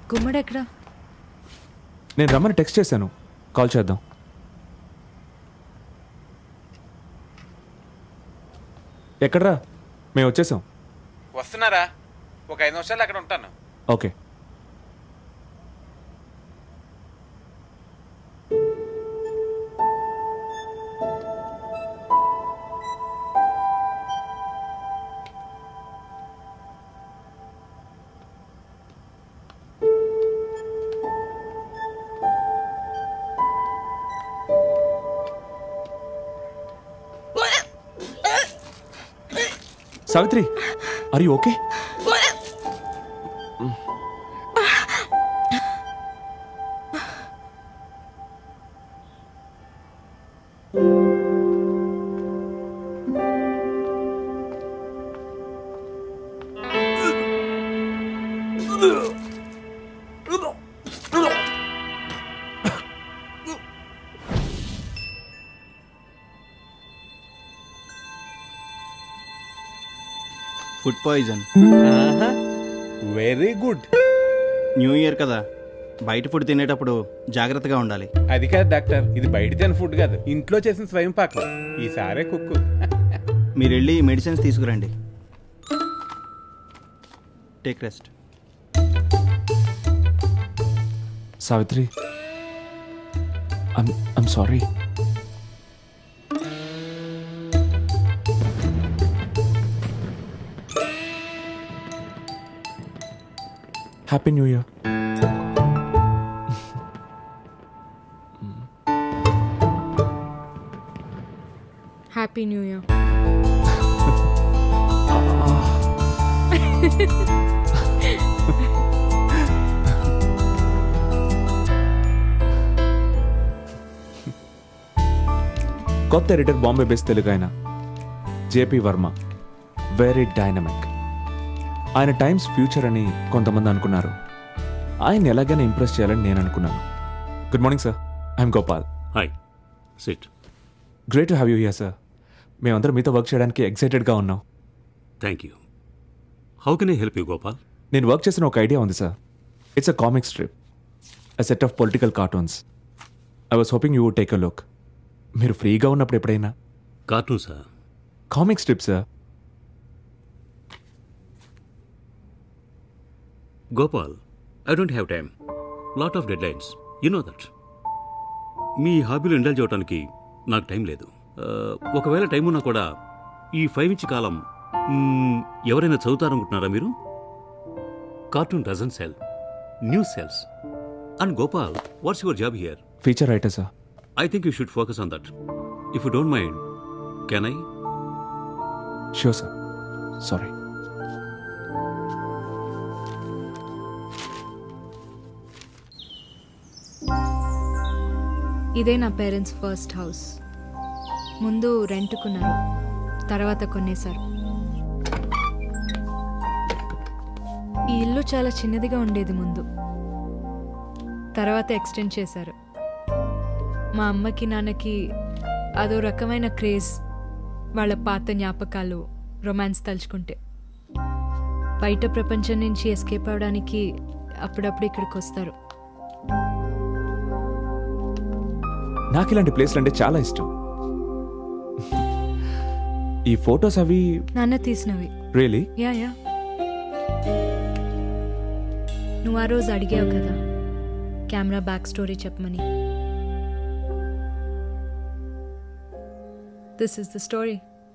గుమ్మడి ఎక్కడా నేను రమ్మని టెక్స్ట్ చేశాను కాల్ చేద్దాం ఎక్కడ్రా మేము వచ్చేసాం వస్తున్నారా ఒక ఐదు నిమిషాలు అక్కడ ఉంటాను okay Savitri are you okay food poison very good new year కదా బయట ఫుడ్ తినేటప్పుడు జాగ్రత్తగా ఉండాలి అది కాదు డాక్టర్ ఇది బయట తిన ఫుడ్ కాదు ఇంట్లో చేసిన స్వయం పాకం ఈసారే కుక్కు మీరు వెళ్ళి మెడిసిన్స్ తీసుకురండి take rest Savitri I'm sorry happy new year happy new year కొత్త ఎడిటర్ బాంబే బేస్ తెలుగు ఆయన జేపీ వర్మ వెరీ డైనమిక్ ఆయన టైమ్స్ ఫ్యూచర్ అని కొంతమంది అనుకున్నారు ఆయన ఎలాగైనా ఇంప్రెస్ చేయాలని నేను అనుకున్నాను good morning sir I'm Gopal hi sit great to have you here sir మేమందరం మీతో వర్క్ చేయడానికి ఎక్సైటెడ్గా ఉన్నాం thank you how can I help you Gopal నేను వర్క్ చేసిన ఒక ఐడియా ఉంది sir it's a comic strip a set of political cartoons I was hoping you would take a look మీరు ఫ్రీగా ఉన్నప్పుడు ఎప్పుడైనా cartoon sir comic strip sir Gopal I don't have time lot of deadlines you know that మీ హాబీలో indulge అవడానికి నాకు time లేదు Uh, ఒకవేళ టైం ఉన్నా కూడా ఈ ఫైవ్ ఇంచ్ కాలం మ్మ్, ఎవరైనా చదువుతారనుకుంటున్నారా మీరు cartoon doesn't sell news sells and Gopal what's your job here feature writer sir I think you should focus on that if you don't mind can I sure sir sorry ఇదే నా parents first house ముందు రెంట్కున్నారు తర్వాత కొనేశారు ఈ ఇల్లు చాలా చిన్నదిగా ఉండేది ముందు తర్వాత ఎక్స్టెండ్ చేశారు మా అమ్మకి నాన్నకి అదో రకమైన క్రేజ్ వాళ్ళ పాత జ్ఞాపకాలు రొమాన్స్ తలుచుకుంటే బయట ప్రపంచం నుంచి ఎస్కేప్ అవడానికి అప్పుడప్పుడు ఇక్కడికి వస్తారు నాకు ఇలాంటి ప్లేస్లు అంటే చాలా ఇష్టం ఈ ఫొటోస్ అవి నాన్న తీసినవి రియలీ యా యా నువ్వు ఆ రోజు అడిగావు కదా కెమెరా బ్యాక్ స్టోరీ చెప్పమని దిస్ ఇస్ ద స్టోరీ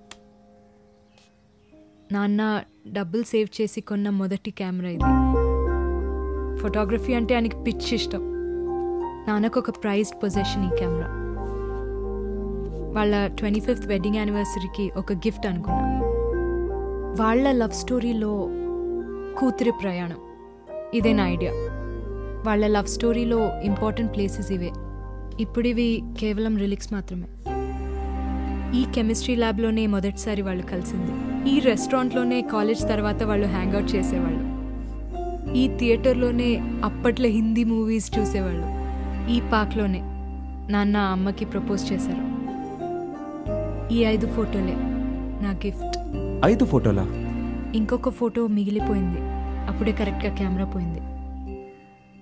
నాన్న డబ్బులు సేవ్ చేసి కొన్న మొదటి కెమెరా ఇది ఫోటోగ్రఫీ అంటే ఆయనకి పిచ్చి ఇష్టం నాన్నకు ఒక ప్రైజ్డ్ పొజిషన్ ఈ కెమెరా వాళ్ళ ట్వంటీ ఫిఫ్త్ వెడ్డింగ్ యానివర్సరీకి ఒక గిఫ్ట్ అనుకున్నా వాళ్ళ లవ్ స్టోరీలో కూతురి ప్రయాణం ఇదే నా ఐడియా వాళ్ళ లవ్ స్టోరీలో ఇంపార్టెంట్ ప్లేసెస్ ఇవే ఇప్పుడు ఇవి కేవలం రిలిక్స్ మాత్రమే ఈ కెమిస్ట్రీ ల్యాబ్లోనే మొదటిసారి వాళ్ళు కలిసింది ఈ రెస్టారెంట్లోనే కాలేజ్ తర్వాత వాళ్ళు హ్యాంగ్అవుట్ చేసేవాళ్ళు ఈ థియేటర్లోనే అప్పట్లో హిందీ మూవీస్ చూసేవాళ్ళు ఈ పార్క్లోనే నాన్న అమ్మకి ప్రపోజ్ చేశారు ఈ ఐదు ఫోటోలే నా గిఫ్ట్ ఐదు ఫోటోలా ఇంకొక ఫోటో మిగిలిపోయింది అప్పుడే కరెక్ట్గా కెమెరా పోయింది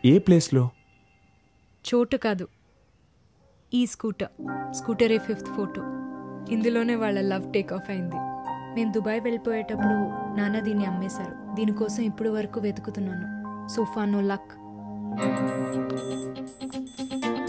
ఏ ప్లేస్లో చోటు కాదు ఈ స్కూటర్ స్కూటరే ఫిఫ్త్ ఫోటో ఇందులోనే వాళ్ళ లవ్ టేక్ ఆఫ్ అయింది మేము దుబాయ్ వెళ్ళిపోయేటప్పుడు నాన్న దీన్ని అమ్మేశారు దీనికోసం ఇప్పుడు వరకు వెతుకుతున్నాను సోఫా నో లక్